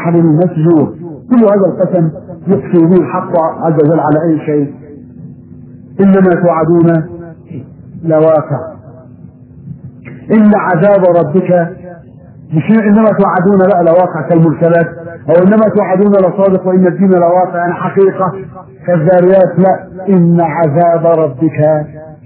بحر مسجور كل هذا القسم يقسم به الحق عز وجل على اي شيء انما توعدون لواقع ان عذاب ربك مش انما توعدون لا لواقع كالمرسلات او انما توعدون لصادق وان الدين لواقع يعني حقيقه كالذاريات لا ان عذاب ربك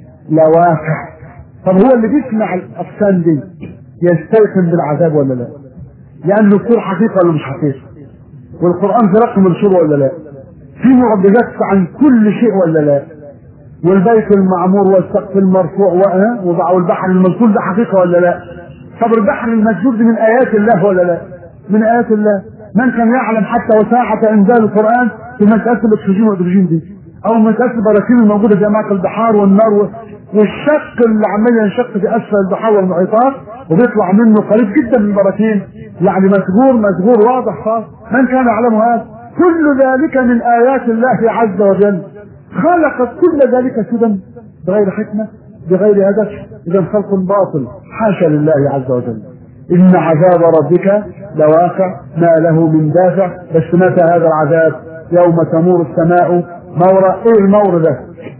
لواقع طب هو اللي بيسمع الاقسام دي يستيقن بالعذاب ولا لا؟ لان الدستور حقيقه ولا مش حقيقه؟ والقران في رقم منشور ولا لا؟ في معجزات عن كل شيء ولا لا؟ والبيت المعمور والسقف المرفوع والبحر المذكور ده حقيقه ولا لا؟ طب البحر المسجود من ايات الله ولا لا؟ من ايات الله من كان يعلم حتى وساعة انزال القران في مساله الاكسجين والاكسجين دي او مساله البراكين الموجوده في اماكن البحار والنار والشق اللي عمال ينشق في اسفل البحار والمحيطات وبيطلع منه قريب جدا من البراكين يعني مسجور مسجور واضح خالص من كان يعلم هذا كل ذلك من ايات الله عز وجل خلقت كل ذلك سدى بغير حكمه بغير هدف اذا خلق باطل حاشا لله عز وجل ان عذاب ربك لواقع ما له من دافع بس متى هذا العذاب يوم تمور السماء مورا ايه المور ده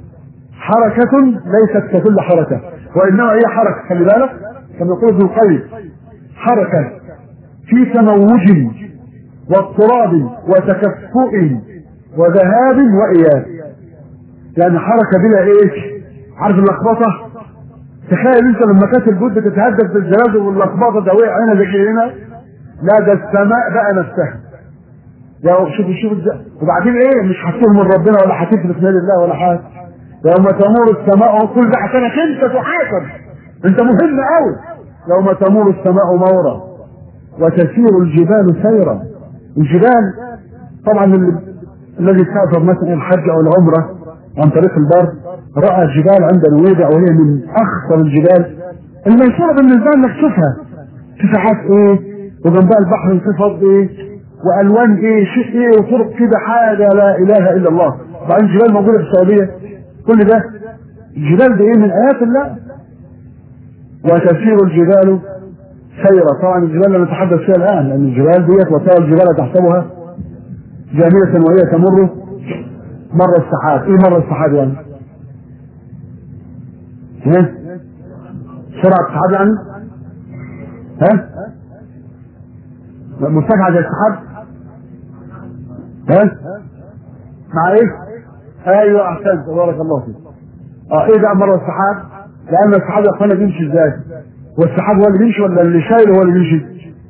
حركة ليست ككل حركة وإنما هي حركة خلي بالك كما يقول ابن القيم حركة في تموج واضطراب وتكفؤ وذهاب وإياب يعني حركة بلا ايش عارف اللخبطة تخيل انت لما كانت الجود تتهدد بالزلازل واللخبطة ده وقع هنا زي هنا لا ده السماء بقى نفسها يا شوف شوف وبعدين ايه مش هتطول من ربنا ولا هتفلت من الله ولا حاجه يوم تمور السماء كل ده عشانك انت تحاسب انت مهم قوي يوم تمور السماء مورا وتسير الجبال سيرا الجبال طبعا اللي الذي سافر مثلا الحج او العمره عن طريق البر راى جبال عند نويبع وهي من اخطر الجبال الميسوره بالنسبه لك تشوفها ارتفاعات ايه وجنبها البحر انخفاض ايه والوان ايه شيء ايه وطرق كده حاجه لا اله الا الله بعدين جبال موجوده في السعوديه كل ده الجبال دي ايه من ايات الله وتسير الجبال سيرا طبعا الجبال لا نتحدث فيها الان لان الجبال ديت وترى الجبال تحسبها جامدة وهي تمر مر السحاب ايه مر السحاب يعني؟ ها؟ سرعة السحاب يعني؟ ها؟ مرتفعة زي السحاب؟ ها؟ مع ايه؟ ايوه احسنت بارك الله فيك. اه ايه بقى مر السحاب؟ لان السحاب يا اخوانا بيمشي ازاي؟ والسحاب هو اللي بيمشي ولا اللي شايل هو اللي بيمشي؟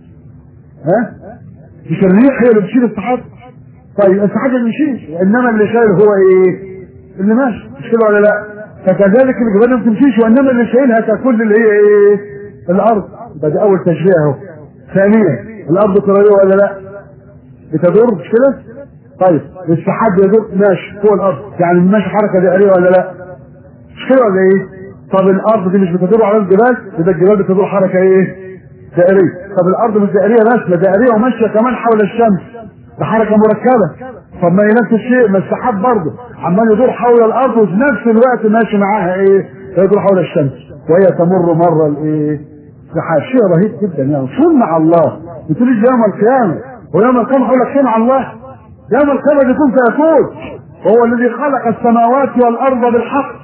ها؟ مش الريح هي اللي بتشيل السحاب؟ طيب السحاب ما بيمشيش انما اللي شايل هو ايه؟ اللي ماشي مش كده ولا لا؟ فكذلك الجبال ما بتمشيش وانما اللي شايلها ككل اللي هي ايه؟ الارض يبقى ده اول تشبيه اهو. ثانيا الارض كرويه ولا لا؟ بتدور مش كده؟ طيب السحاب يدور ماشي فوق الارض يعني ماشي حركه دائريه ولا لا؟ مش كده ولا ايه؟ طب الارض دي مش بتدور على الجبال يبقى الجبال بتدور حركه ايه؟ دائريه طب الارض مش دائريه بس ده دائريه وماشيه كمان حول الشمس ده حركه مركبه طب ما هي نفس الشيء ما السحاب برضه عمال يدور حول الارض وفي نفس الوقت ماشي معاها ايه؟ يدور حول الشمس وهي تمر مر الايه؟ سحاب شيء رهيب جدا يعني صنع الله ما تقوليش يوم القيامه ويوم القيامه هقول لك صنع الله يوم القيامه يكون فيكون هو الذي خلق السماوات والارض بالحق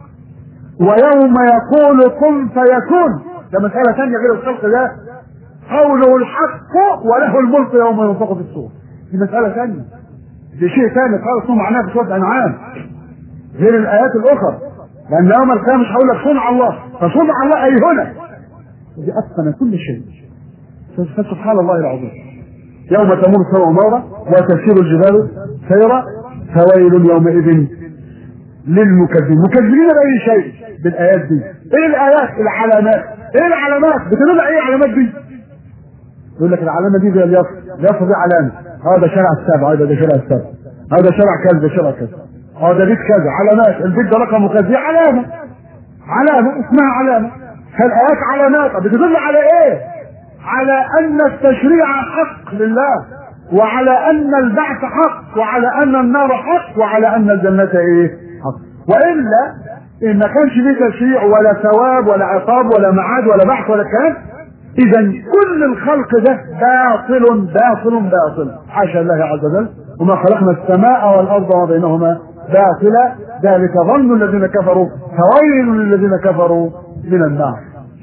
ويوم يقول كن فيكون ده مسألة ثانية غير الخلق ده قوله الحق وله الملك يوم ينفخ في الصور دي مسألة ثانية دي شيء ثاني قال اسمه معناه في سورة أنعام غير الآيات الأخرى لأن يوم القيامة مش هقول لك صنع الله فصنع الله أي هنا ودي أتقن كل شيء سبحان الله العظيم يوم تمر السماء مورا وتسير الجبال سيرا فويل يومئذ للمكذبين مكذبين بأي شيء بالآيات دي ايه الآيات العلامات ايه العلامات بتدل ايه العلامات دي يقول لك العلامة دي زي اليافطة اليافطة دي علامة هذا شارع السبع هذا ده شارع السبع هذا شارع كذا ده شارع كذا هذا بيت كذا علامات البيت ده رقمه كذا دي علامة علامة اسمها علامة فالآيات علامات بتدل على ايه على ان التشريع حق لله وعلى ان البعث حق وعلى ان النار حق وعلى ان الجنة ايه حق والا ان ما كانش فيه تشريع ولا ثواب ولا عقاب ولا معاد ولا بحث ولا كلام اذا كل الخلق ده باطل باطل باطل حاشا الله عز وجل وما خلقنا السماء والارض وما بينهما باطلا ذلك ظن الذين كفروا فويل للذين كفروا من النار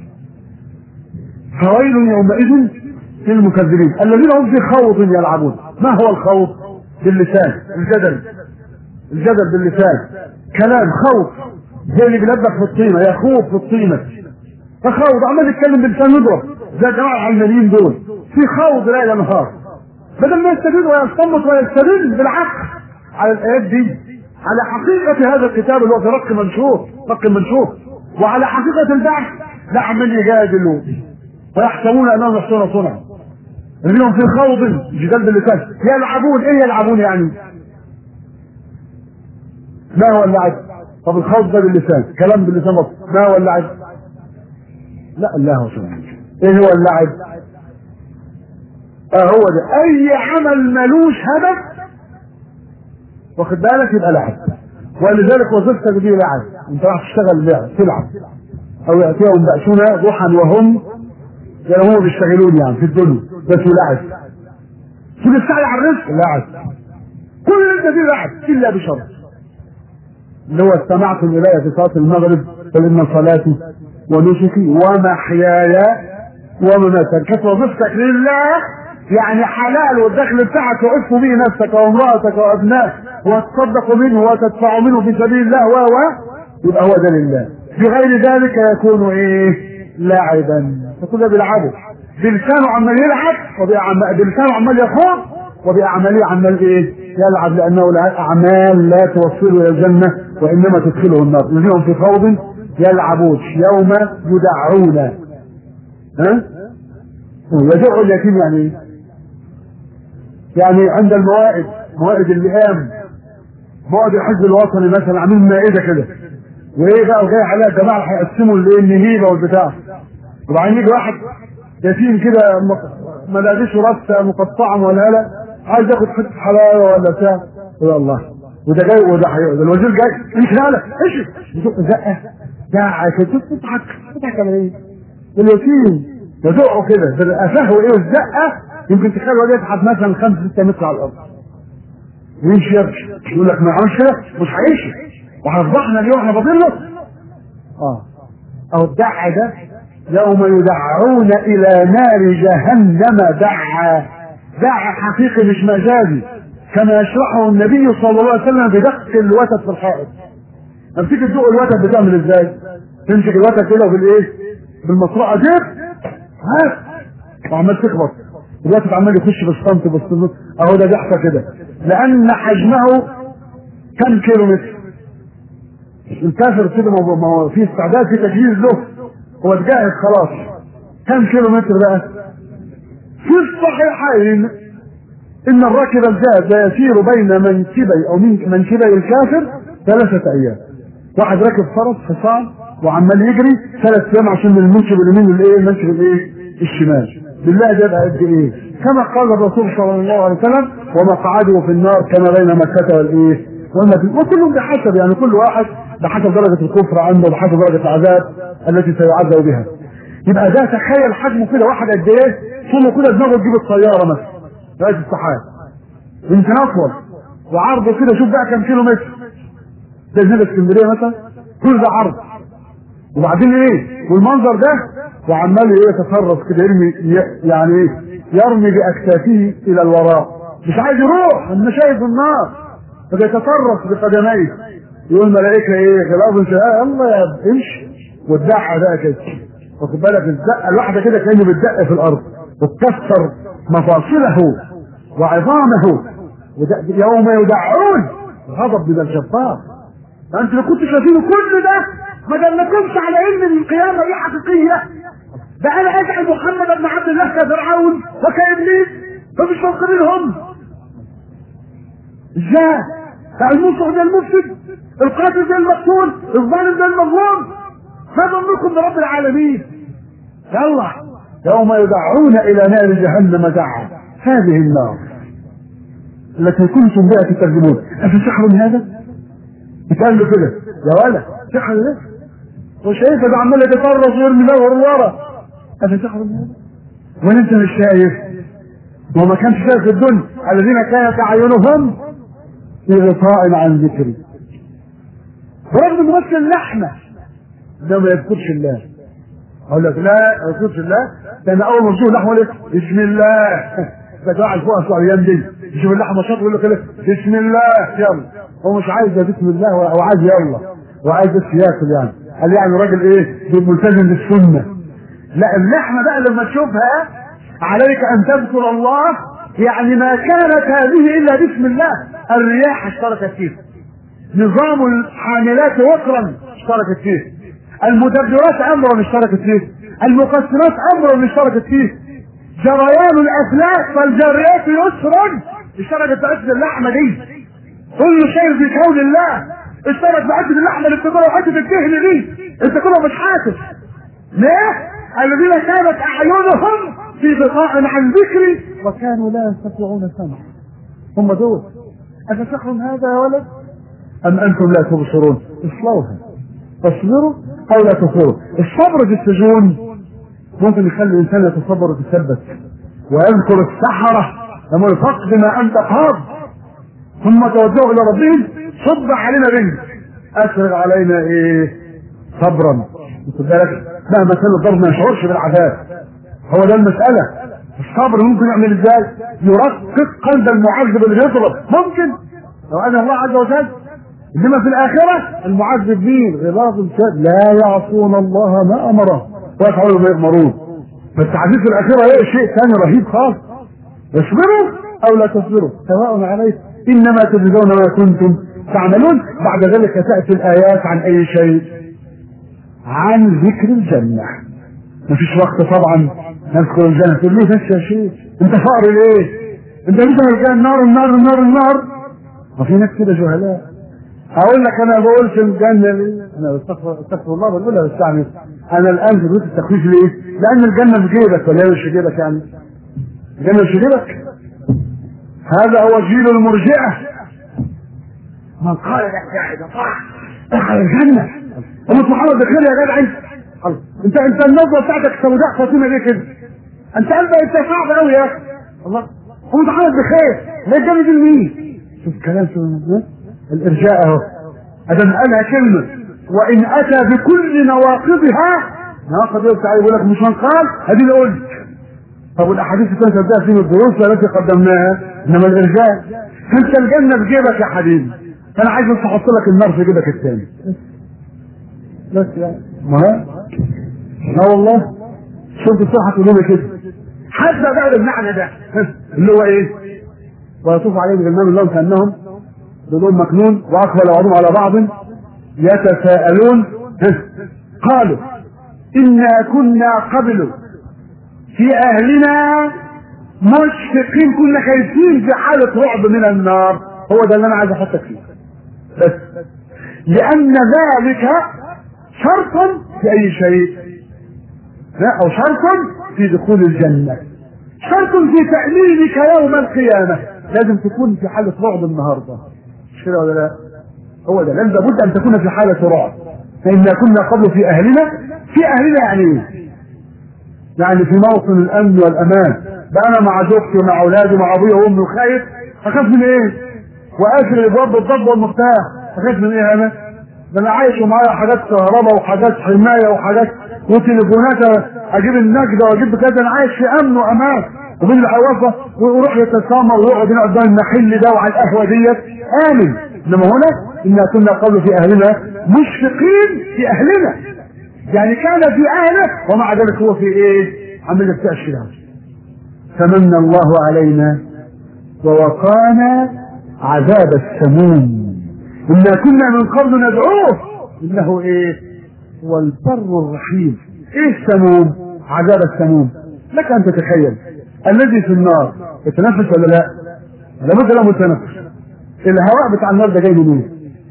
فويل يومئذ للمكذبين الذين هم في خوض يلعبون ما هو الخوض باللسان الجدل الجدل باللسان كلام خوض زي اللي بيلبس في الطينه يخوض في الطينه فخوض عمال يتكلم بلسان يضرب زي الجماعه العلمانيين دول في خوض ليل نهار بدل ما يستدل ويصمت ويستدل بالعكس على الايات دي على حقيقة هذا الكتاب اللي هو في رق منشور رق منشور وعلى حقيقة البعث لا عمال يجادلوا ويحسبون انهم يحسنون صنعا الذين في خوض جدال باللسان يلعبون ايه يلعبون يعني ما هو اللعب طب الخوض ده باللسان كلام باللسان بس ما هو اللعب لا الله سبحانه ايه هو اللعب اه هو ده اي عمل ملوش هدف واخد بالك يبقى لعب ولذلك وظيفتك دي لعب انت راح تشتغل لعب تلعب او ياتيهم بأسنا ضحى وهم يعني هم بيشتغلون يعني في الدنيا بس لعب كل السعي على الرزق لعب كل اللي انت فيه لعب الا بشرط اللي هو استمعتم الي في صلاه المغرب قل ان صلاتي ونسكي ومحياي ومماتي كانت وظيفتك لله يعني حلال والدخل بتاعك تعف به نفسك وامرأتك وابنائك وتصدق منه وتدفع منه في سبيل الله و و يبقى هو ده لله بغير ذلك يكون ايه لاعبا فكل ده بيلعبه بلسانه عمال يلعب بلسانه عمال يخوض وبأعماله عمال ايه يلعب لأنه لا أعمال لا توصله إلى الجنة وإنما تدخله النار الذين في خوض يلعبون يوم يدعون ها يدعو اليتيم يعني ايه يعني عند الموائد موائد اللئام موائد الحزب الوطني مثلا عاملين مائده كده وايه بقى وجاي عليها الجماعه هيقسموا الايه النهيبه والبتاع وبعدين يجي واحد يتيم كده ملابسه راسه مقطعه ولا لا عايز ياخد حته حلاوه ولا بتاع يا الله وده جاي وده حي... الوزير جاي امشي لا امشي يزق زقه ده تضحك تضحك على ايه؟ اليتيم يدقه كده قفاه ايه الزقه يمكن تخيل الواد يضحك مثلا 5 6 متر على الارض ويمشي يمشي يقول لك ما عملش كده مش هيمشي وهفضحنا اليوم احنا فاضل له اه او الدع ده يوم يدعون الى نار جهنم دعا دعا حقيقي مش مجازي كما يشرحه النبي صلى الله عليه وسلم بدق الوتد في الحائط لما تيجي تدق الوتد بتعمل ازاي؟ تمسك الوتد كده بالايه؟ بالمصرعه دي هات وعمال تخبط الوتد عمال يخش بالصمت بالصمت اهو ده بيحصل كده لان حجمه كم كيلو متر الكافر كده ما هو في استعداد في تجهيز له هو اتجهز خلاص كم كيلو متر بقى في الصحيحين ان الراكب الجاد لا يسير بين منكبي او من منكبي الكافر ثلاثة ايام واحد راكب فرس حصان وعمال يجري ثلاث ايام عشان من المنكب اليمين للايه المنكب الايه الشمال بالله ده يبقى قد ايه كما قال الرسول صلى الله عليه وسلم ومقعده في النار كما بين مكة والايه والمدينة وكلهم بحسب يعني كل واحد بحسب درجة الكفر عنده بحسب درجة العذاب التي سيعذب بها يبقى ده تخيل حجمه كده واحد قد ايه طوله كده دماغه تجيب الطيارة مثلا رئيس السحاب يمكن اطول وعرضه كده شوف بقى كام كيلو متر ده زي اسكندريه مثلا كل ده عرض وبعدين ايه والمنظر ده وعمال ايه يتصرف كده يرمي يعني ايه يرمي باكتافه الى الوراء مش عايز يروح انا شايف النار فبيتصرف بقدميه يقول الملائكه ايه خلاف شهاء الله يا امشي والدعه بقى كده واخد بالك الزقه الواحده كده كانه بتدق في الارض وتكسر مفاصله وعظامه يوم يدعون غضب من الجبار فانت لو كنت شايفين كل ده ما دلكمش على ان القيامه دي حقيقيه ده انا اجعل محمد بن عبد الله كفرعون وكابليس فمش موقفين هم ازاي المصلح ده المفسد القاتل ده المقتول الظالم ده المظلوم ما ظنكم برب العالمين يلا يوم يدعون الى نار جهنم دعا هذه النار التي كنتم بها تكذبون افسحر هذا؟ يتقال له كده يا ولا سحر ده وشايفه ده عمال يتطرف ويرمي ظهر لورا افسحر هذا؟ ولا انت مش شايف هو ما كانش شايف الدنيا الذين كانت اعينهم في غطاء عن ذكري رغم ان مثل اللحمه ده ما يذكرش الله اقول لك لا ما يذكرش الله ده انا اول ما بشوف اللحمه اقول لك بسم الله ده قاعد فوق اسوء الايام دي يشوف اللحمه شاط يقول لك بسم الله يلا هو مش عايز بسم الله هو عايز يلا هو عايز بس ياكل يعني قال يعني راجل ايه ملتزم بالسنه لا اللحمه بقى لما تشوفها عليك ان تذكر الله يعني ما كانت هذه الا بسم الله الرياح اشتركت فيه نظام الحاملات وقرا اشتركت فيه المدبرات امرا اشتركت فيه المقسمات امرا اشتركت فيه جريان الافلاك والجاريات يسرا اشتركت في عدة اللحمه دي كل شيء في كون الله اشترك في عدة اللحمه اللي بتقرا عدة الدهن دي انت كله مش حاسس ليه؟ الذين كانت اعينهم في غطاء عن ذكري وكانوا لا يستطيعون سمع هم دول أفسحر هذا يا ولد أم أنتم لا تبصرون اصلوها تصبروا أو لا تصبروا الصبر في السجون ممكن يخلي الإنسان يتصبر ويتثبت ويذكر السحرة لما فقد ما أنت قاض ثم توجهوا إلى ربهم صب علينا به أسرع علينا إيه صبرا واخد بالك مهما كان الضرب ما يشعرش بالعذاب هو ده المسألة الصبر ممكن يعمل ازاي يرقق قلب المعذب اللي يضرب ممكن لو أن الله عز وجل انما في الاخره المعذب مين غلاظ شاد لا يعصون الله ما امره ويفعلون ما يؤمرون فالتعذيب في الاخره ايه شيء ثاني رهيب خالص اصبروا او لا تصبروا سواء عليكم انما تجزون ما كنتم تعملون بعد ذلك تاتي الايات عن اي شيء عن ذكر الجنه مفيش وقت طبعا نذكر الجنه تقول ليه بس يا شيخ انت فقر ليه انت لسه النار النار النار النار ما في ناس كده جهلاء هقول لك انا بقول في الجنه ليه؟ انا بستغفر استغفر الله بقولها بس يعني انا الان في بيت التخويف ليه؟ لان الجنه في جيبك ولا هي مش في جيبك يعني؟ الجنه مش في جيبك؟ هذا هو جيل المرجئه من قال لك ده صح دخل الجنه ام محمد دخل يا جدع انت انت انت النظره بتاعتك سوداء خاتمه ليه كده؟ انت قلبك انت صعب قوي يا اخي الله هو محمد بخير لا الجنه دي لمين؟ شوف كلام شو الارجاء اهو ادم قالها كلمه وان اتى بكل نواقضها نواقض ايه تعالى يقول لك مش هنقال ادي اللي قلت طب والاحاديث اللي كانت تبدا في الدروس التي قدمناها انما الارجاء انت الجنه في جيبك يا حبيبي فانا عايز بس احط لك النار في جيبك الثاني بس يعني ما لا والله شفت الصحة تقول كده حتى بقى المعنى ده اللي هو ايه ويطوف عليهم غلمان اللهم كانهم بدون مكنون واقبل بعضهم على بعض يتساءلون قالوا انا كنا قبل في اهلنا مشفقين كنا خايفين في حالة رعب من النار هو ده اللي انا عايز احطك فيه بس لان ذلك شرط في اي شيء لا او شرط في دخول الجنة شرط في تأمينك يوم القيامة لازم تكون في حالة رعب النهارده مش كده ولا لا؟ هو ده لازم لابد ان تكون في حالة رعب فإنا كنا قبل في أهلنا في أهلنا يعني إيه؟ يعني في موطن الأمن والأمان بقى أنا مع زوجتي ومع أولادي ومع أبويا وأمي وخايف أخاف من إيه؟ وقافل الأبواب بالضبط والمفتاح أخاف من إيه أنا؟ ده أنا عايش ومعايا حاجات كهرباء وحاجات حماية وحاجات وتليفونات أجيب النجدة وأجيب كذا أنا عايش في أمن وأمان ومين اللي هيوظف ويروح يتسامر ويقعد هنا قدام المحل ده وعلى القهوه ديت امن انما هنا انا كنا قبل في اهلنا مشفقين في اهلنا يعني كان في اهله ومع ذلك هو في ايه؟ عمل التاشيره فمن الله علينا ووقانا عذاب السموم انا كنا من قبل ندعوه انه ايه؟ هو البر الرحيم ايه السموم؟ عذاب السموم لك ان تتخيل الذي في النار يتنفس ولا لا؟ لابد له متنفس الهواء بتاع النار ده جاي منين؟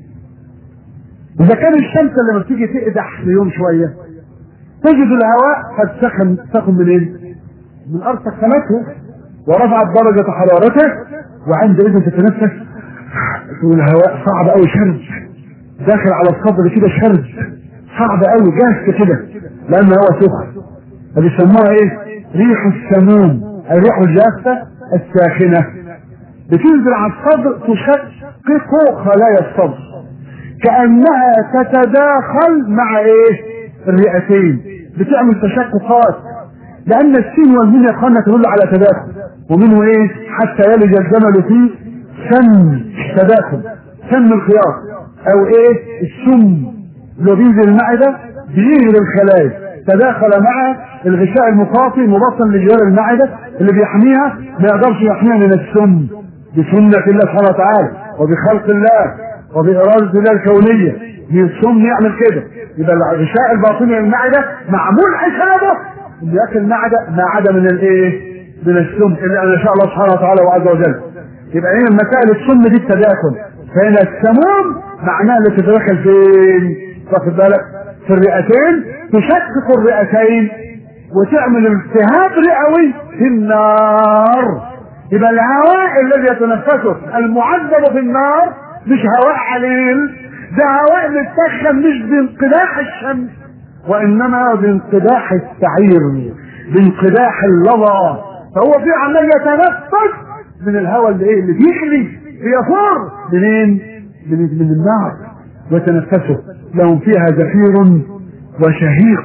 اذا كان الشمس لما بتيجي تقدح في يوم شويه تجد الهواء قد سخن سخن منين؟ من ارض سخنته ورفعت درجه حرارته وعندئذ تتنفس والهواء صعب قوي شرد داخل على الصدر كده شرد صعب قوي جاف كده لان هو سخن بيسموها ايه ريح السموم الريح الجافة الساخنة بتنزل على الصدر تشقق خلايا الصدر كأنها تتداخل مع ايه الرئتين بتعمل تشققات لأن السين والمين يا اخوانا تدل على تداخل ومنه ايه حتى يلج الجمل في سم تداخل سم الخياط او ايه السم اللي بينزل المعدة بينزل الخلايا تداخل مع الغشاء المخاطي مبطن لجدار المعدة اللي بيحميها ما يقدرش يحميها من السم بسنة الله سبحانه وتعالى وبخلق الله وبإرادة الله الكونية من السم يعمل كده يبقى الغشاء الباطني للمعدة معمول حسابه اللي ياكل المعدة ما عدا من الايه؟ من السم الا ان شاء الله سبحانه وتعالى وعز وجل يبقى هنا مسائل السم دي التداخل فهنا السموم معناها اللي تتدخل فين؟ واخد بالك؟ في الرئتين تشقق الرئتين وتعمل التهاب رئوي في النار يبقى الهواء الذي يتنفسه المعذب في النار مش هواء عليل ده هواء متسخن مش بانقداح الشمس وانما بانقداح السعير بانقداح اللظى فهو في عمال يتنفس من الهواء اللي ايه اللي بيخلي بيفور منين؟ من, من النار ويتنفسه لهم فيها زفير وشهيق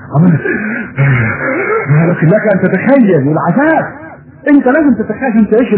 لكن لك ان تتخيل العذاب انت لازم تتخيل عشان تعيش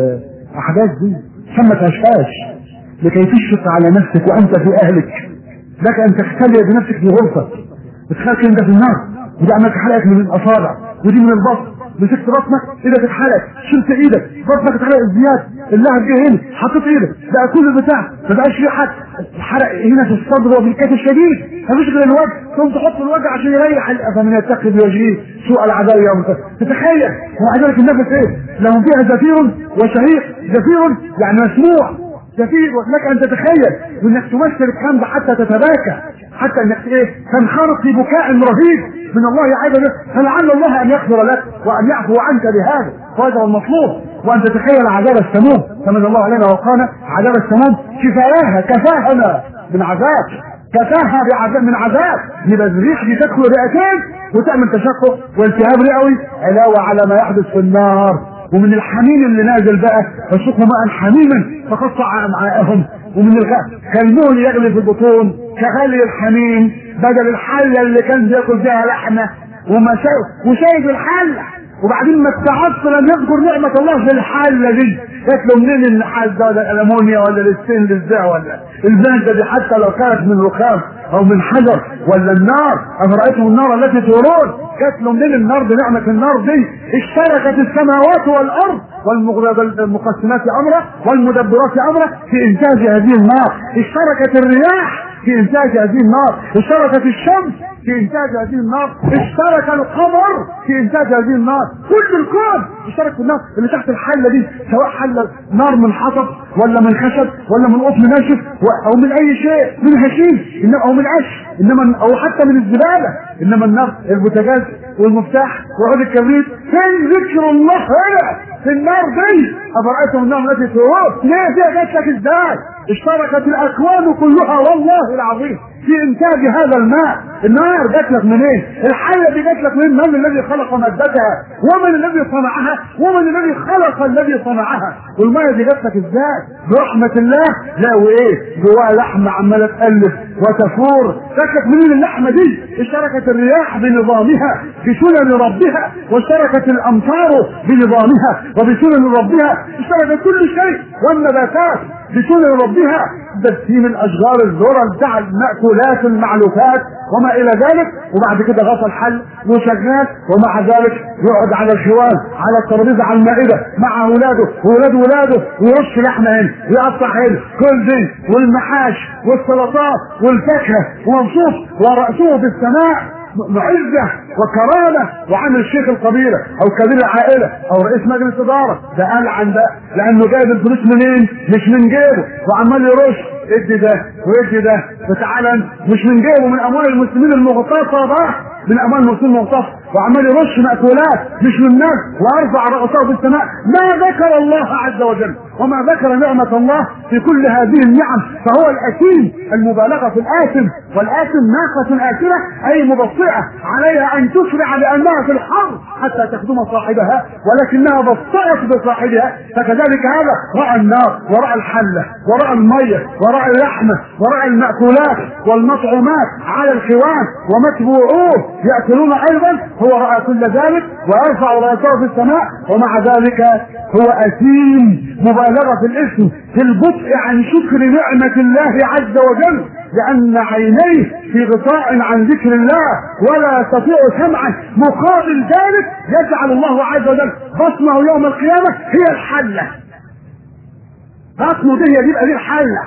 الاحداث دي عشان ما تعيشهاش لكي تشفق على نفسك وانت في اهلك لك ان تختلي بنفسك في غرفه بتخيل انت في النار ودي عملت حلقك من الاصابع ودي من البطن مسكت بطنك ايدك اتحرق شلت ايدك بطنك اتحرق زياده اللهب جه هنا حطيت ايدك بقى كل البتاع ما بقاش في حد حرق هنا في الصدر وبالكاف الشديد مفيش غير الوجه تقوم تحط الوجه عشان يريح فمن يتقي بوجهه سوء العذاب يوم تتخيل ومع ذلك النفس ايه لهم فيها زفير وشهيق زفير يعني مسموع زفير لك ان تتخيل وانك تمثل الكلام ده حتى تتباكى حتى انك ايه تنخرط في بكاء رهيب من الله عز وجل فلعل الله ان يغفر لك وان يعفو عنك بهذا وهذا هو المطلوب وان تتخيل عذاب السموم فمن الله علينا وقانا عذاب السموم شفاها كفاهنا من عذاب كفاها بعذاب من عذاب يبقى الريح دي تدخل رئتين وتعمل تشقق والتهاب رئوي علاوه على ما يحدث في النار ومن الحميم اللي نازل بقى فسقوا ماء حميما فقطع امعاءهم ومن الغاء كالمهل يغلي في البطون كغلي الحميم بدل الحله اللي كان بياكل فيها لحمه وما شايف وشايف الحله وبعدين ما استعص لم يذكر نعمة الله في الحلة دي جات له منين النحاس ده ولا الألمونيا ولا الستينلس ده ولا الزنجة دي حتى لو كانت من رخام أو من حجر ولا النار أفرأيتم النار التي تورون جات له منين النار بنعمة النار دي اشتركت السماوات والأرض والمقسمات أمره والمدبرات أمره في إنتاج هذه النار اشتركت الرياح في إنتاج هذه النار اشتركت الشمس في انتاج هذه النار اشترك القمر في انتاج هذه النار كل الكون اشترك في النار اللي تحت الحله دي سواء حله نار من حطب ولا من خشب ولا من قطن ناشف او من اي شيء من هشيم او من قش انما او حتى من الزباله انما النار البوتاجاز والمفتاح وعود الكبريت فين ذكر الله هنا في النار دي افرايتم النار التي تروح ليه دي جات لك ازاي اشتركت الاكوان كلها والله العظيم في انتاج هذا الماء النار جات لك منين الحيه دي جات لك منين من الذي خلق مادتها ومن الذي صنعها ومن الذي خلق الذي صنعها والميه دي جات لك ازاي برحمه الله لا وايه جواها لحمه عماله تالف وتفور جات لك منين اللحمه دي اشتركت الرياح بنظامها بسنن ربها واشتركت الامطار بنظامها وبسنن ربها اشتركت كل شيء والنباتات بسنن ربها تسيم الاشجار الذرة بتاع المأكولات المعلوفات وما الى ذلك وبعد كده غطى الحل وشغال ومع ذلك يقعد على الخوان على الترابيزه على المائده مع اولاده واولاد ولاده ويرش لحمه هنا ويقطع هنا كل دي والمحاش والسلطات والفاكهه ومبسوط وراسه في السماء معزة وكرامة وعامل شيخ القبيلة او كبير العائلة او رئيس مجلس ادارة ده قال عن ده لانه جايب الفلوس منين مش من جيبه وعمال يرش ادي ده وادي ده فتعالى مش من جيبه من اموال المسلمين المغتصبة من اموال المسلمين المغتصبة وعمال يرش مأكولات مش من الناس وارفع رأسه في السماء ما ذكر الله عز وجل وما ذكر نعمة الله في كل هذه النعم فهو الأثيم المبالغة في الآثم والآثم ناقة آثمة أي مبطئة عليها أن تسرع لأنها في الحر حتى تخدم صاحبها ولكنها بطأت بصاحبها فكذلك هذا رأى النار ورأى الحلة ورأى المية ورأى اللحمة ورأى المأكولات والمطعومات على الخوان ومتبوعوه يأكلون أيضا هو رأى كل ذلك ويرفع رأسه في السماء ومع ذلك هو أثيم مبالغة في الاسم في البطء عن شكر نعمة الله عز وجل لأن عينيه في غطاء عن ذكر الله ولا يستطيع سمعه مقابل ذلك يجعل الله عز وجل بصمه يوم القيامة هي الحلة بطنه دي يبقى دي الحلة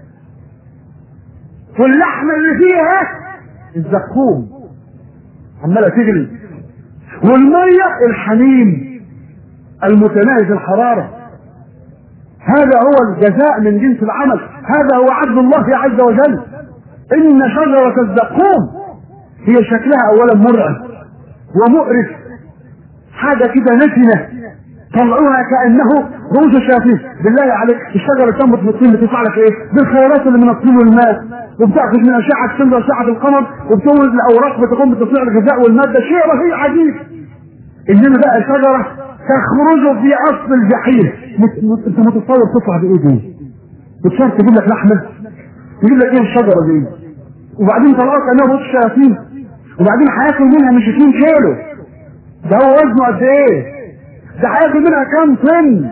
واللحمة اللي فيها الزقوم عمالة تجري والمية الحميم المتناهز الحرارة هذا هو الجزاء من جنس العمل هذا هو عدل الله عز وجل ان شجرة الزقوم هي شكلها اولا مرعب ومؤرف حاجة كده نتنة طلعوها كأنه رؤوس الشياطين بالله عليك الشجرة تنبت في الطين بتطلع لك ايه بالخيرات اللي من الطين والماء وبتاخذ من اشعة الشمس واشعة القمر وبتولد الاوراق بتقوم بتصنيع الغذاء والمادة شيء رهيب عجيب انما بقى شجرة تخرج في اصل الجحيم انت متصور تطلع بايه دي بتصور تجيب لك لحمه تجيب لك ايه الشجره دي وبعدين طلعوا كانها بص شياطين وبعدين هياكل منها مش 2 كيلو ده هو وزنه قد ايه ده هياكل منها كام طن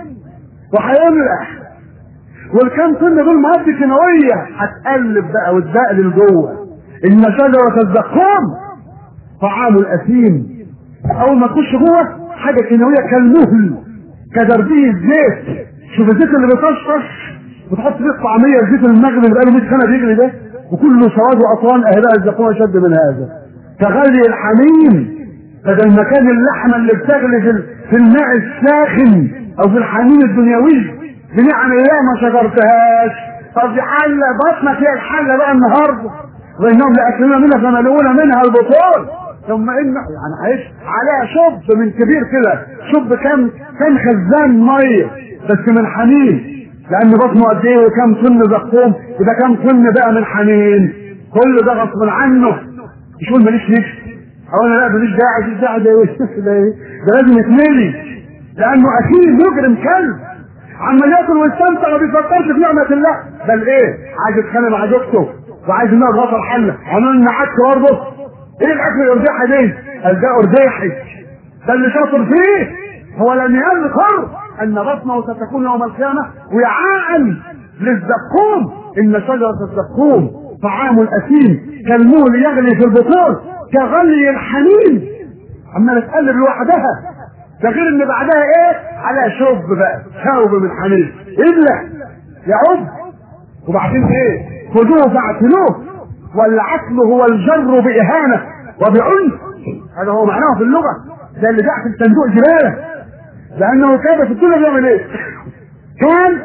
وهيملح والكام طن دول مواد كيماويه هتقلب بقى وتبقلل جوه ان شجره الزقوم طعام الاثيم اول ما تخش جوه حاجه كيماويه كالمهل كدربيه الزيت شوف الزيت اللي بيطشطش وتحط فيه الطعميه الزيت المغلي اللي بقاله 100 سنه بيجري ده وكله سواد واطوان اهداء الزقوم اشد من هذا كغلي الحميم فده المكان اللحمه اللي بتغلي في, في الماء الساخن او في الحميم الدنيوي بنعم الله ما شجرتهاش طب دي حله بطنك هي الحله بقى النهارده وانهم لاكلون منها فملؤون منها البطون ثم ان يعني عايش عليها شب من كبير كده شب كام كام خزان ميه بس من حنين لان بطنه قد ايه وكام طن زقوم وده كام طن بقى من حنين كل ده غصب عنه مش يقول ماليش نفس او انا لا ماليش داعي ماليش داعي ده ده ايه ده لازم يتملي لانه اكيد مجرم كلب عمال ياكل ويستمتع ما بيفكرش في نعمه الله بل ايه عايز يتخانق مع زوجته وعايز انها تغطى حله عمال نعك برضه ايه الاكل الارجاحي دي؟ قال ده ارجاحي ده اللي شاطر فيه هو لم يذكر ان بطنه ستكون يوم القيامه وعاء للزقوم ان شجره الزقوم طعام الاثيم كالمول يغلي في البطون كغلي الحميم عماله تقلب لوحدها ده غير ان بعدها ايه على شوب بقى شوب من حميم الا يعب وبعدين ايه خذوه فاعتلوه والعقل هو الجر بإهانة وبعنف هذا هو معناه في اللغة ده اللي تحت الصندوق جبالة لأنه كان في الدنيا بيعمل إيه؟ كان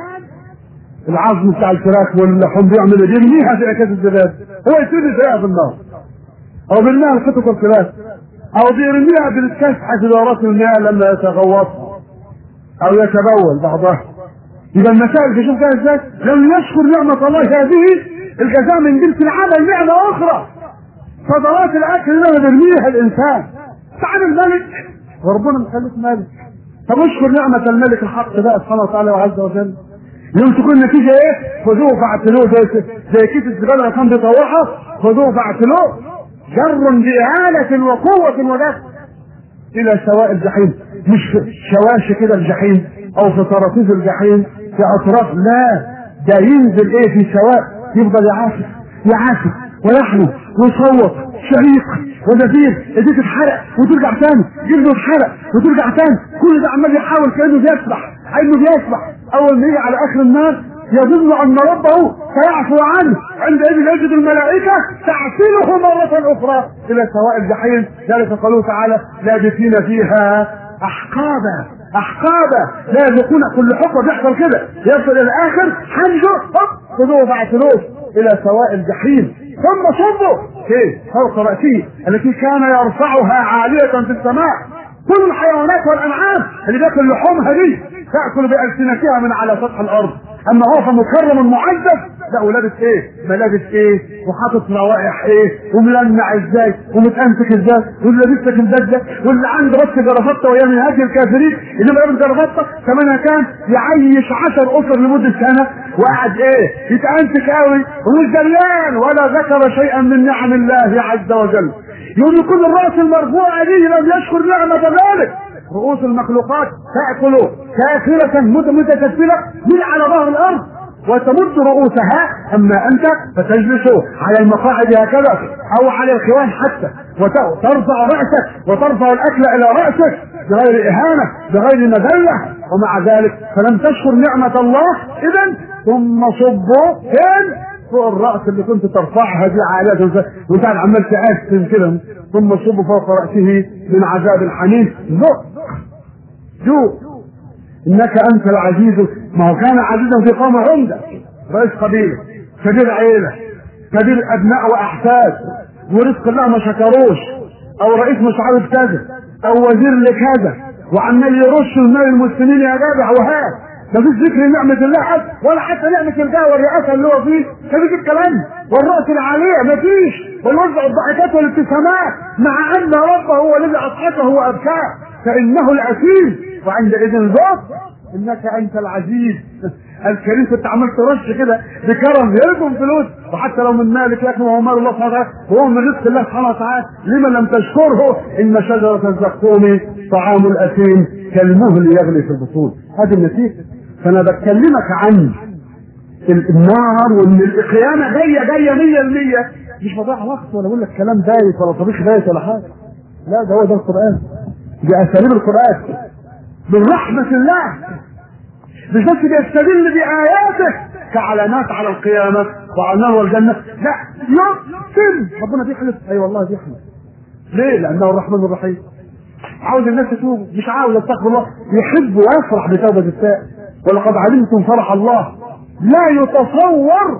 العظم بتاع الفراخ واللحوم بيعمل إيه؟ بيرميها في أكاس الزبادي هو يسيب فيها في النار أو بيرميها الخطط الفراخ أو بيرميها بالكسحة في دورات المياه لما يتغوطها أو يتبول بعضها يبقى المسائل تشوف فيها ازاي؟ لم يشكر نعمة الله هذه الجزاء من جنس العمل نعمة أخرى فضلات الأكل اللي بيرميها الإنسان تعال الملك وربنا مخليك ملك طب اشكر نعمة الملك الحق بقى سبحانه وتعالى وعز وجل يوم تكون النتيجة ايه؟ خذوه فاعتلوه زي زي كيس الزبالة اللي كان بيطوحها خذوه فاعتلوه جر بإهانة وقوة ودفع إلى سواء الجحيم مش شواشي كده الجحيم أو في طراطيف الجحيم في أطراف لا ده ينزل ايه في سواء يفضل يعافر يعافر ويحلو ويصوت شهيق وزفير ايديه تتحرق وترجع تاني جلده يتحرق وترجع تاني كل ده عمال يحاول كانه بيسبح عينه بيسبح اول ما يجي على اخر النار يظن ان ربه سيعفو عنه عندئذ يجد الملائكه تعسله مره اخرى الى سواء الجحيم ذلك قوله تعالى لابثين فيها احقابا احقابا لا يذوقون كل حقبه بيحصل كده يصل الى الاخر حنجه هوب خذوه فاعتلوه الى سواء الجحيم ثم صبوا فين فوق راسه التي كان يرفعها عاليه في السماء كل الحيوانات والانعام اللي بياكل لحومها دي تاكل بالسنتها من على سطح الارض اما هو فمكرم معزز لا ولابس ايه ملابس ايه وحاطط روائح ايه وملمع ازاي ومتامسك ازاي واللي لابس البدله واللي عنده بس جرافطه وهي من هذه الكافرين اللي لابس جرافطه ثمنها كان يعيش عشر اسر لمده سنه وقعد ايه يتامسك قوي ومش دلان ولا ذكر شيئا من نعم الله عز وجل يقول كل الراس المرفوعه دي لم يشكر نعمه ذلك رؤوس المخلوقات تأكل كافرة متكفلة من على ظهر الأرض وتمد رؤوسها أما أنت فتجلس على المقاعد هكذا أو على الخوان حتى وترفع رأسك وترفع الأكل إلى رأسك بغير إهانة بغير مذلة ومع ذلك فلم تشكر نعمة الله إذا ثم صبوا فين فوق الرأس اللي كنت ترفعها دي عائلات وكان عمال تقسم كده ثم صب فوق رأسه من عذاب الحنين ذق جو انك انت العزيز ما هو كان عزيزا في قوم عمدة رئيس قبيلة كبير عيلة كبير ابناء واحفاد ورزق الله ما شكروش او رئيس مش عارف كذا او وزير لكذا وعمال يرش المال المسلمين يا جدع وهات مفيش ذكر نعمة الله حتى ولا حتى نعمة الجاه والرئاسة اللي هو فيه مفيش الكلام والرأس العالية مفيش والوزع الضحكات والابتسامات مع أن ربه هو الذي أضحكه وأبكاه فإنه الأسير وعندئذ ذوق إنك أنت العزيز الكريم كنت عمال ترش كده بكرم يركم فلوس وحتى لو من مالك لكن هو مال الله سبحانه وتعالى وهو من رزق الله سبحانه وتعالى لما لم تشكره ان شجره الزقوم طعام الاثيم كالمهل يغلي في البطون هذه النتيجه فانا بكلمك عن النار وان القيامه جايه جايه 100% مش بضيع وقت ولا اقول لك كلام بايت ولا طبيخ بايت ولا حاجه لا ده هو ده القران دي اساليب القران من رحمه الله مش بس بيستدل بآياته كعلامات على القيامة وعلى النار والجنة لا يقسم ربنا بيحلف أي أيوة والله بيحلف ليه؟ لأنه الرحمن الرحيم عاوز الناس تتوب مش عاوز استغفر الله يحب ويفرح بتوبة التائب ولقد علمتم فرح الله لا يتصور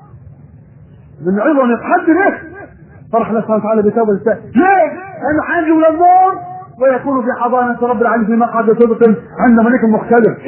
من عظم يتحدى به فرح الله سبحانه وتعالى بتوبة التائب ليه؟ لأنه حاجة ولا النار ويكون في حضانة رب العالمين في مقعد صدق عند ملك مختلف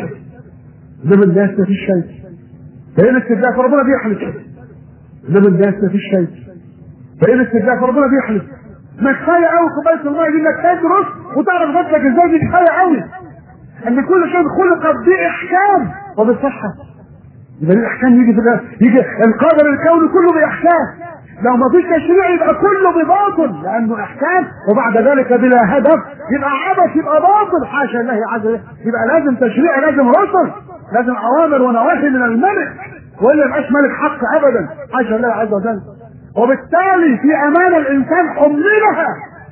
لما الناس ما فيش شيء فإن استدلاء فربنا بيحلف لما الناس ما فيش شيء فإن استدلاء فربنا بيحلف ما كفايه قوي كوبايه الميه دي انك تدرس وتعرف نفسك ازاي دي كفايه قوي ان كل شيء خلق باحكام وبصحه يبقى الاحكام يجي في يجي القدر الكوني كله باحكام لو ما فيش تشريع يبقى كله بباطل لانه احكام وبعد ذلك بلا هدف يبقى عبث يبقى باطل حاشا الله عز وجل يبقى لازم تشريع لازم رسل لازم اوامر ونواهي من الملك ولا يبقاش ملك حق ابدا حاشا الله عز وجل وبالتالي في امان الانسان حملها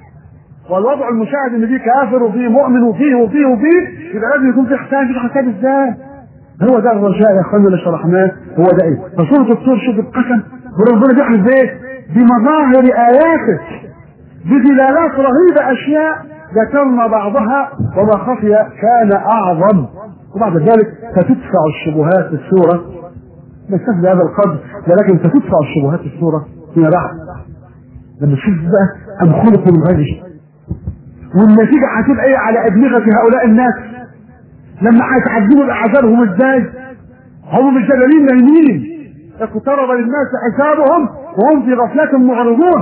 والوضع المشاهد ان فيه كافر وفيه مؤمن وفيه وفيه وفيه يبقى لازم يكون في حساب في حساب ازاي هو ده الرجاء يا اخوانا اللي شرحناه هو ده ايه فسوره الطور شوف القسم وربنا بيحلف بايه بمظاهر اياته بدلالات رهيبه اشياء ذكرنا بعضها وما خفي كان اعظم وبعد ذلك ستدفع الشبهات السوره نستفد هذا القدر ولكن ستدفع الشبهات السوره فيما بعد لما تشوف بقى ام خلقوا من غير شيء والنتيجه هتبقى ايه على ادمغه هؤلاء الناس لما هيتعذبوا باعذابهم ازاي هم مش جبلين نايمين اقترب للناس حسابهم وهم في غفلة معرضون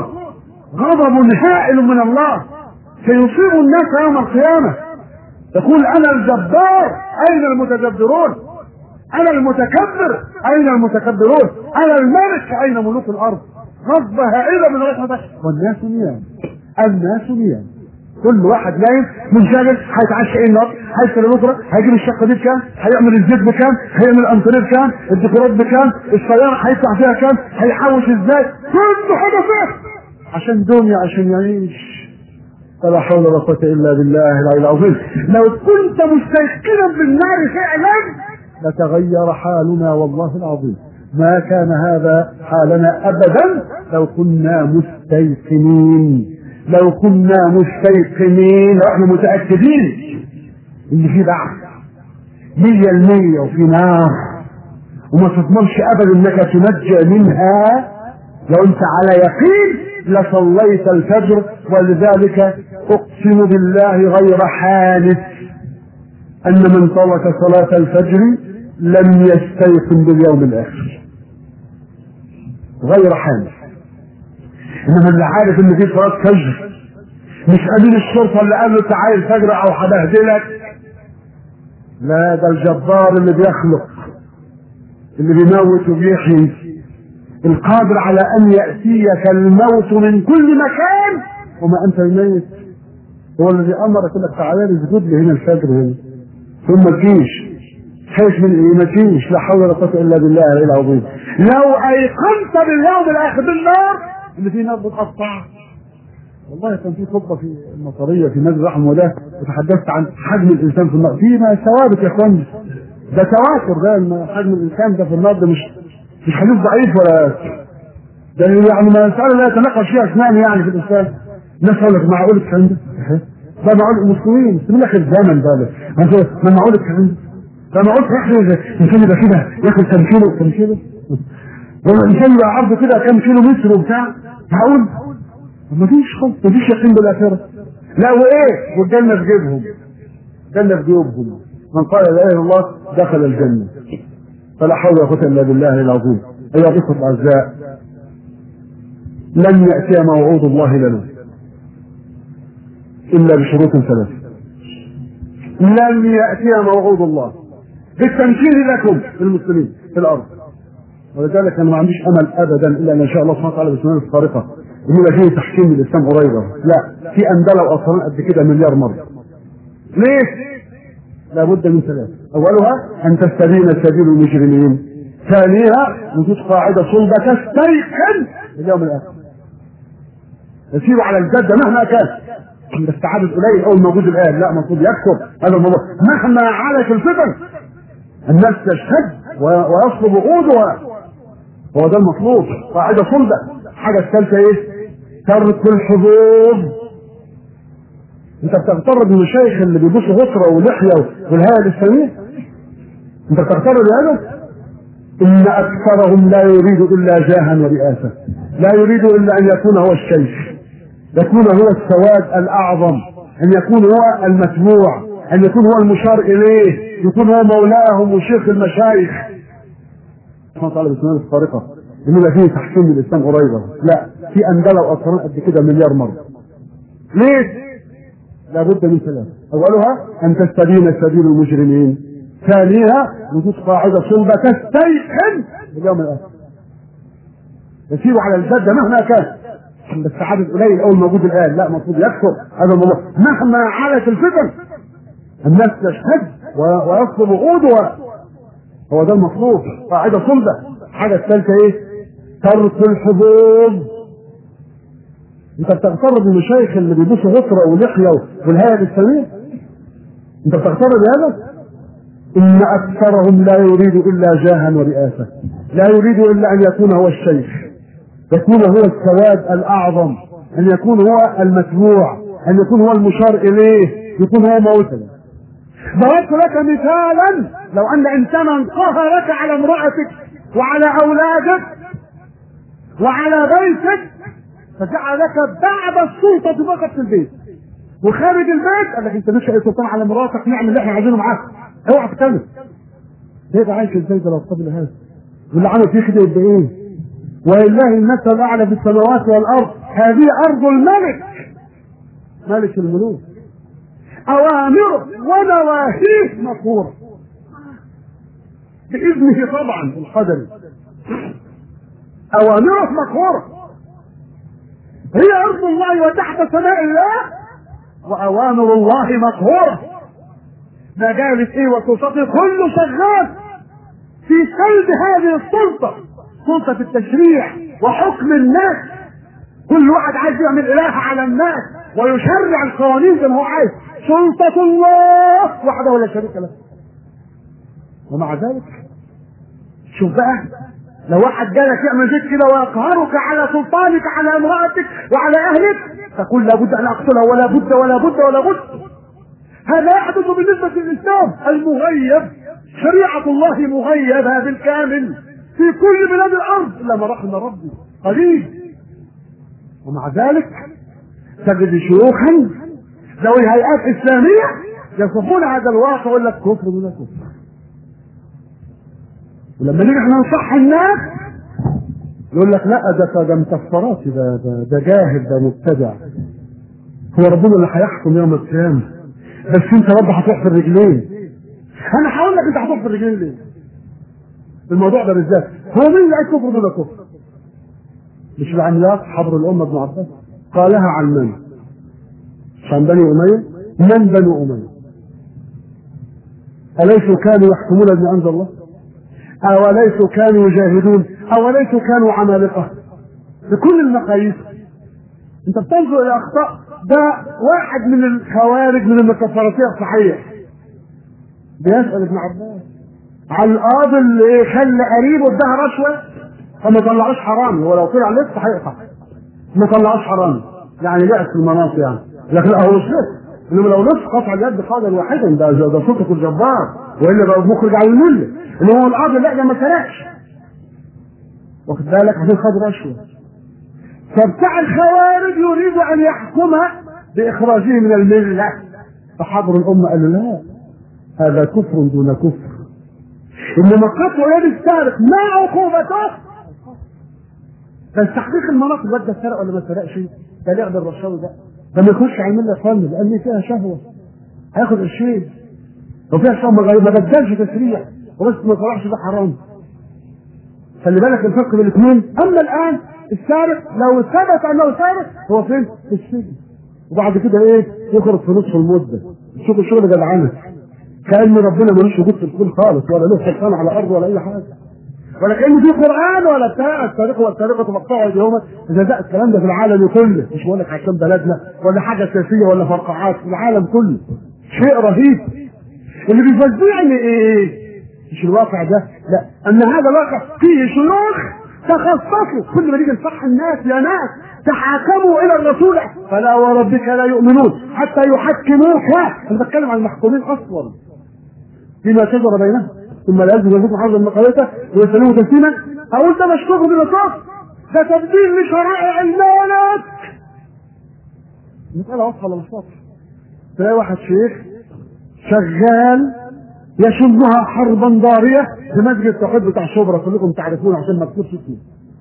غضب هائل من الله سيصيب الناس يوم القيامة يقول أنا الجبار أين المتجبرون أنا المتكبر أين المتكبرون أنا الملك أين ملوك الأرض غضبة هائلة من رحمة والناس نيام الناس نيام كل واحد نايم منشغل هيتعشى ايه النهارده هيشتري بكره هيجيب الشقه دي بكام هيعمل الزيت بكام هيعمل الانتريه بكام الديكورات بكام السياره هيدفع فيها كام هيحوش ازاي كل حاجه فيه عشان دنيا عشان يعيش فلا حول ولا قوه الا بالله العلي العظيم لو كنت مستيقنا بالنار فعلا لتغير حالنا والله العظيم ما كان هذا حالنا ابدا لو كنا مستيقنين لو كنا مستيقنين لو احنا متأكدين ان في بعث مية المية وفي نار وما تضمنش ابدا انك تنجى منها لو انت على يقين لصليت الفجر ولذلك اقسم بالله غير حانث ان من ترك صلاة الفجر لم يستيقن باليوم الاخر غير حامل انما اللي عارف ان في صلاة فجر مش امين الشرطة اللي قال له تعالى الفجر او هبهدلك لا ده الجبار اللي بيخلق اللي بيموت وبيحيي القادر على ان ياتيك الموت من كل مكان وما انت الميت هو الذي امرك انك تعالى اسجد لي هنا الفجر هنا ثم تجيش خايف من ايه ما تجيش لا حول ولا قوه الا بالله العلي العظيم لو ايقنت باليوم الاخر بالنار اللي فيه نار بتقطع والله كان في خطبه في المطريه في نادي رحمه الله وتحدثت عن حجم الانسان في النار في ما ثوابت يا اخواني ده تواتر ده ان حجم الانسان ده في النار ده مش مش حديث ضعيف ولا ده يعني ما مسألة لا يتناقش فيها اسنان يعني في الانسان الناس يقول لك معقول الكلام ده؟ ده معقول المسلمين المسلمين اخر الزمن ده ما معقول الكلام ده؟ ده معقول يحصل الانسان يبقى كده ياكل كام كيلو كام كيلو والانسان يبقى عرضه كده كام كيلو متر وبتاع معقول؟ ما فيش خالص ما فيش يقين بالاخره لا وايه؟ والجنه في جيبهم الجنه في جيوبهم من قال لا اله الا الله دخل الجنه فلا حول ولا قوه الا بالله العظيم ايها الاخوه الاعزاء لن ياتي موعود الله لنا الا بشروط ثلاث لن ياتي موعود الله بالتمكين لكم المسلمين في الارض ولذلك انا ما عنديش امل ابدا الا ان شاء الله سبحانه وتعالى باسمه الخارقه يقول فيه تحكيم الاسلام قريبه لا في اندله واصلا قد كده مليار مره ليه؟ لابد من ثلاث اولها ان تستبين سبيل المجرمين ثانيها وجود قاعده صلبه تستيقن اليوم الاخر يسير على الجده مهما كان بس عدد قليل اول موجود الان لا المفروض يكثر هذا الموضوع مهما علت الفتن الناس تشتد ويصلب وقودها هو ده المطلوب قاعده صلبه الحاجه الثالثه ايه؟ ترك الحظوظ انت بتغتر بالمشايخ اللي بيبوسوا غطرة ولحية والهيئة الإسلامية انت بتغتر بهذا إن أكثرهم لا يريد إلا جاها ورئاسة لا يريد إلا أن يكون هو الشيخ يكون هو السواد الأعظم أن يكون هو المتبوع أن يكون هو المشار إليه يكون هو مولاهم وشيخ المشايخ سبحانه وتعالى بسم الله الخارقة إنما فيه تحكيم الإسلام قريبة لا في أندلة وأسرار قد كده مليار مرة ليه؟ لابد من ثلاث اولها ان تستبين سبيل المجرمين ثانيها وجود قاعده صلبه تستيقن اليوم الاخر يسير على الجده مهما كان بس عدد قليل اول موجود الان لا المفروض يكثر هذا الموضوع مهما علت الفتن الناس تشهد ويصلب وقودها هو ده المطلوب قاعده صلبه الحاجه الثالثه ايه؟ ترك الحظوظ انت بتغتر بالمشايخ اللي بيبوسوا غطرة ولحية والهيئة الإسلامية انت بتغتر بهذا إن أكثرهم لا يريد إلا جاها ورئاسة لا يريد إلا أن يكون هو الشيخ يكون هو السواد الأعظم أن يكون هو المتبوع أن يكون هو المشار إليه يكون هو موتا ضربت لك مثالا لو أن إنسانا قهرك على امرأتك وعلى أولادك وعلى بيتك فجعلك بعد السلطة فقط في البيت وخارج البيت قال لك انت مش سلطان على مراتك نعمل اللي احنا عايزينه معاك اوعى تتكلم هيبقى عايش ازاي ده لو قبل هذا واللي عمل فيه كده يبقى ايه ولله المثل الاعلى في السماوات والارض هذه ارض الملك ملك الملوك اوامره ونواهيه مقهوره باذنه طبعا القدري اوامره مقهوره هي ارض الله وتحت سماء الله واوامر الله مقهوره مجالس ايه وسلطته كله شغال في سلب هذه السلطه سلطه التشريع وحكم الناس كل واحد عايز يعمل اله على الناس ويشرع القوانين زي ما هو عايز سلطه الله وحده لا شريك له ومع ذلك شوف بقى لو واحد جالك يعمل فيك كده ويقهرك على سلطانك على امرأتك وعلى اهلك تقول لابد ان اقتله ولا بد ولا بد ولا بد هذا يحدث بالنسبة للإسلام المغيب شريعة الله مغيبة بالكامل في كل بلاد الأرض إلا ما رحم ربي قليل ومع ذلك تجد شيوخا ذوي هيئات إسلامية يصفون هذا الواقع يقول لك كفر دون كفر ولما نيجي احنا نصح الناس يقول لك لا ده ده مكفرات ده ده, ده جاهل ده مبتدع هو ربنا اللي هيحكم يوم القيامه بس انت برضه هتروح في الرجلين انا هقول لك انت هتروح في الرجلين ليه الموضوع ده بالذات هو مين اللي قال كفر دون كفر مش العملاق حبر الامه ابن عباس قالها عن من؟ عن بني اميه من بنو اميه اليسوا كانوا يحكمون بما انزل الله اوليسوا كانوا يجاهدون اوليسوا كانوا عمالقه بكل المقاييس انت بتنظر الى اخطاء ده واحد من الخوارج من المكفراتيه الصحيه بيسال ابن عباس عن القاضي اللي خلى قريبه اداها رشوه فما طلعوش حرامي هو لو طلع لسه هيقطع ما طلعوش حرامي يعني لعب في المناص يعني لكن هو مش لسه انما لو نص قطع اليد قاضيا واحدا ده ده سلطه الجبار والا بقى مخرج على المله انما هو القاضي لا ده ما سرقش واخد بالك عشان خد رشوه فبتاع الخوارج يريد ان يحكم باخراجه من المله فحضر الامه قالوا لا هذا كفر دون كفر انما قطع يد السارق ما عقوبته بس تحقيق المناطق الواد ده سرق ولا ما سرقش ده لعب الرشاوي ده ده ما يخش على المله يا لان فيها شهوه هياخد قرشين لو فيها شهوه ما بدلش تسريع وبس ما طلعش ده حرام خلي بالك الفرق بين الاثنين اما الان السارق لو ثبت انه سارق هو فين؟ في السجن وبعد كده ايه؟ يخرج في نصف المده شوف الشغل جدعانه كان ربنا ملوش وجود في الكون خالص ولا له سلطان على الارض ولا اي حاجه ولا كان في قران ولا بتاع السارق والسارقه مقطوعه ايديهما اذا ده الكلام ده في العالم كله مش بقول لك عشان بلدنا ولا حاجه سياسيه ولا فرقعات في العالم كله شيء رهيب اللي بيفزعني ايه؟ مش الواقع ده لا ان هذا الواقع فيه شيوخ تخصصوا كل ما نيجي نصح الناس يا ناس تحاكموا الى الرسول فلا وربك لا يؤمنون حتى يحكموك انا بتكلم عن المحكومين اصلا فيما شجر بينهم ثم لا يلزم يكون حظا من قضيته ويسلمه تسليما اقول ده مش كفر بالنصاص ده تبديل لشرائع الملك مسألة واضحة ولا مش واضحة؟ تلاقي واحد شيخ شغال يشمها حربا ضارية في مسجد التوحيد بتاع شبرا كلكم تعرفون عشان مكتوب اسمه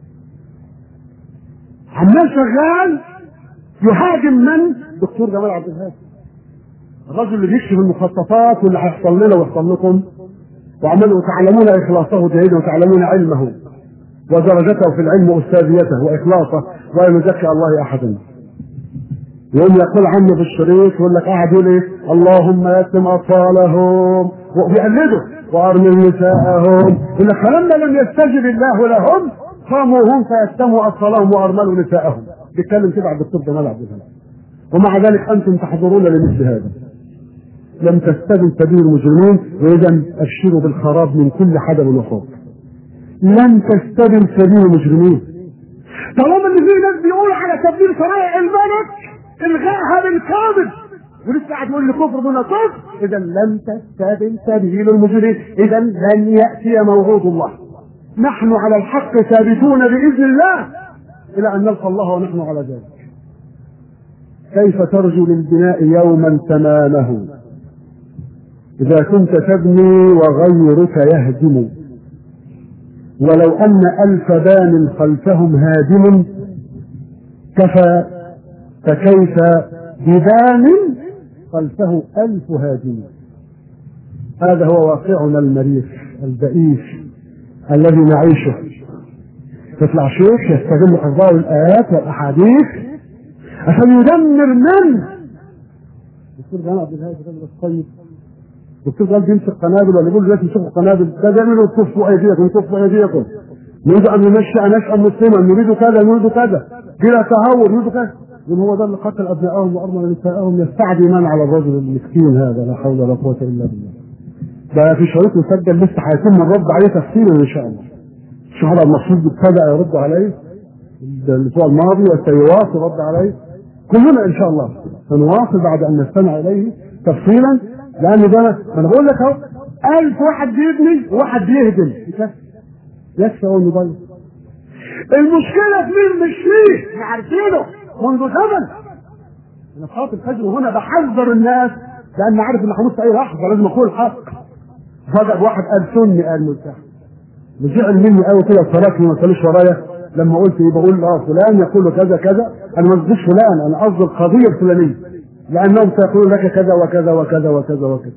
عمال شغال يهاجم من؟ دكتور جمال عبد الهادي الرجل اللي بيكشف المخططات واللي هيحصل لنا ويحصل لكم وعملوا تعلمون اخلاصه جيدا وتعلمون علمه ودرجته في العلم واستاذيته واخلاصه ولا نزكي الله احدا يوم يقول عنه في الشريط يقول لك قاعد يقول ايه اللهم يتم اطفالهم وبيقلدوا وارمل نساءهم يقول لك فلما لم يستجب الله لهم قاموا هم فيتموا اطفالهم وارملوا نساءهم بيتكلم كده على الدكتور جمال عبد الهادي ومع ذلك انتم تحضرون لمثل هذا لم تستبن سبيل المجرمين واذا ابشروا بالخراب من كل حدب وخوف لن تستبن سبيل المجرمين طالما ان في ناس بيقولوا على تبديل شرائع الملك الغائها بالكامل ولسه قاعد يقول لي كفر دون كفر اذا لم تستبن سبيل المجرمين اذا لن ياتي موعود الله نحن على الحق ثابتون باذن الله الى ان نلقى الله ونحن على ذلك كيف ترجو للبناء يوما تمامه إذا كنت تبني وغيرك يهدم ولو أن ألف بان خلفهم هادم كفى فكيف ببان خلفه ألف هادم هذا هو واقعنا المريح البئيس الذي نعيشه يطلع شيخ يستغل حفظه الآيات والأحاديث عشان يدمر من؟ دكتور جمال عبد الهادي الرجل الطيب دكتور قال بيمسك قنابل ولا يقول دلوقتي يمسكوا قنابل ده بيعملوا كفوا ايديكم كفوا ايديكم نريد ان ننشا نشأة مسلما نريد كذا نريد كذا بلا تهور نريد كذا يقول هو ده اللي قتل ابنائهم وارمل نسائهم يستعدي من على الرجل المسكين هذا لا حول ولا قوه الا بالله ده في شريط مسجل لسه هيتم الرد عليه تفصيلا ان شاء الله الشهر المفروض ابتدى يرد عليه الاسبوع الماضي وسيواصل رد عليه كلنا ان شاء الله سنواصل بعد ان نستمع اليه تفصيلا لان ده انا بقول لك اهو ألف واحد بيبني وواحد بيهدم يكفي اول موبايل المشكلة في مين مش فيه احنا عارفينه منذ زمن انا في صلاة الفجر وهنا بحذر الناس لان عارف ان هموت في اي لحظه لازم اقول الحق فجأة واحد قال سني قال مرتاح زعل مني قوي كده وتركني ما صليش ورايا لما قلت ايه بقول اه فلان يقول كذا كذا انا ما قصديش فلان انا قصدي القضيه الفلانيه لانهم سيقولون لك كذا وكذا وكذا وكذا وكذا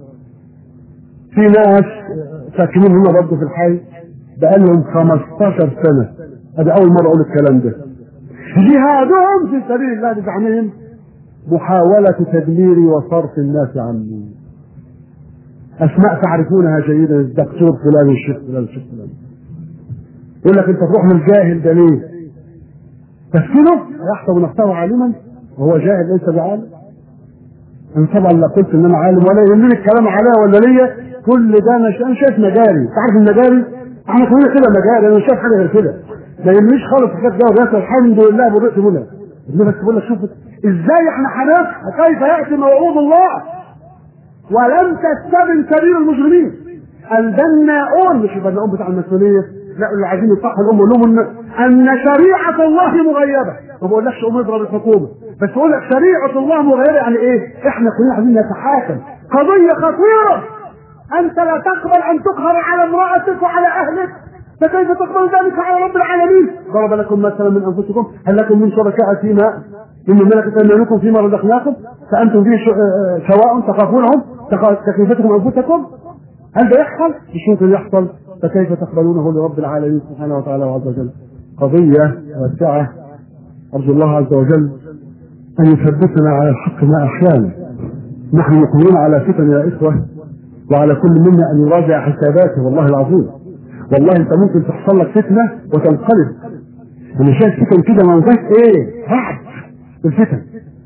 في ناس ساكنين هنا برضه في الحي بقالهم 15 سنه ادي اول مره اقول الكلام ده جهادهم في سبيل الله بزعمهم محاولة تدميري وصرف الناس عني أسماء تعرفونها جيدا الدكتور فلان والشيخ فلان والشيخ فلان يقول لك أنت تروح من الجاهل ده ليه؟ تفكيره يحسب نفسه عالما وهو جاهل ليس بعالم أنا طبعا لا قلت إن أنا عالم ولا يهمني الكلام عليا ولا ليا كل ده أنا أنا شايف مجاري أنت عارف المجاري؟ احنا كلنا كده مجاري أنا مش شايف حاجة غير كده ما يهمنيش خالص الحاجات ده وده الحمد لله برئت منها بس بقول لك شوف ازاي احنا هنفهم كيف ياتي موعود الله ولم تستبن سبيل المجرمين البناؤون مش البناؤون بتاع المسؤوليه لا اللي عايزين يصحوا الامه لهم ان ان شريعه الله مغيبه ما بقولكش قوم اضرب الحكومه بس بقول لك شريعه الله مغيبه يعني ايه؟ احنا كلنا عايزين نتحاكم قضيه خطيره انت لا تقبل ان تقهر على امراتك وعلى اهلك فكيف تقبل ذلك على رب العالمين؟ ضرب لكم مثلا من انفسكم هل لكم من شركاء فيما إن ملكت أيمانكم فيما رزقناكم فأنتم فيه سواء تخافونهم كخيفتكم أنفسكم هل ده يحصل؟ مش ممكن يحصل فكيف تقبلونه لرب العالمين سبحانه وتعالى وعز وجل؟ قضية واسعة أرجو الله عز وجل أن يثبتنا على الحق ما أحيانا نحن مقبلون على فتن يا إخوة وعلى كل منا أن يراجع حساباته والله العظيم والله أنت ممكن تحصل لك فتنة وتنقلب أنا شايف فتن كده ما إيه؟ رعب الفتن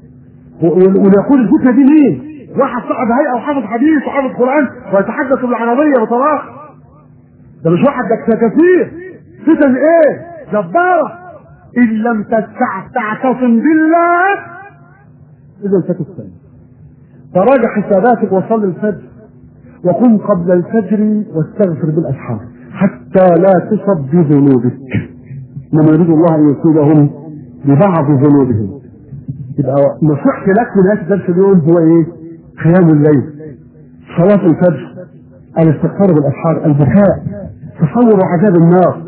ونقول الفتنه دي ليه؟ واحد صاحب هيئه وحافظ حديث وحافظ قران ويتحدث بالعربيه بطلاق ده مش واحد ده كثير فتن ايه؟ جباره ان لم تستع تعتصم بالله اذا ستفتن فراجع حساباتك وصل الفجر وقم قبل الفجر واستغفر بالاسحار حتى لا تصب بذنوبك من يريد الله ان يصيبهم ببعض ذنوبهم يبقى نصيحتي لك في نهايه درس اليوم هو ايه؟ قيام الليل صلاة الفجر الاستغفار بالاسحار البكاء تصور عذاب النار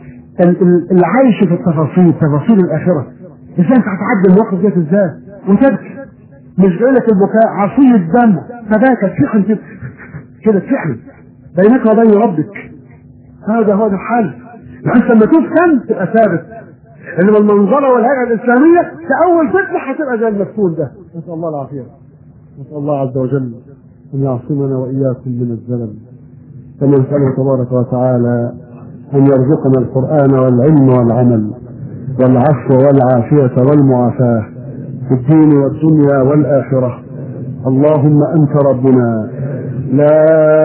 العيش في التفاصيل تفاصيل الاخره ازاي انت هتعدي المواقف ديت ازاي وتبكي مش جاي لك البكاء عصي الدم فباكى تحن كده كده تحن بينك وبين ربك هذا هو الحل انت لما تفتن تبقى ثابت انما المنظره والهيئه الاسلاميه كاول فتنه هتبقى زي المفتون ده نسال الله العافيه نسال الله عز وجل ان يعصمنا واياكم من الزلل كما نساله تبارك وتعالى ان يرزقنا القران والعلم والعمل والعفو والعافيه والمعافاه في الدين والدنيا والاخره اللهم انت ربنا لا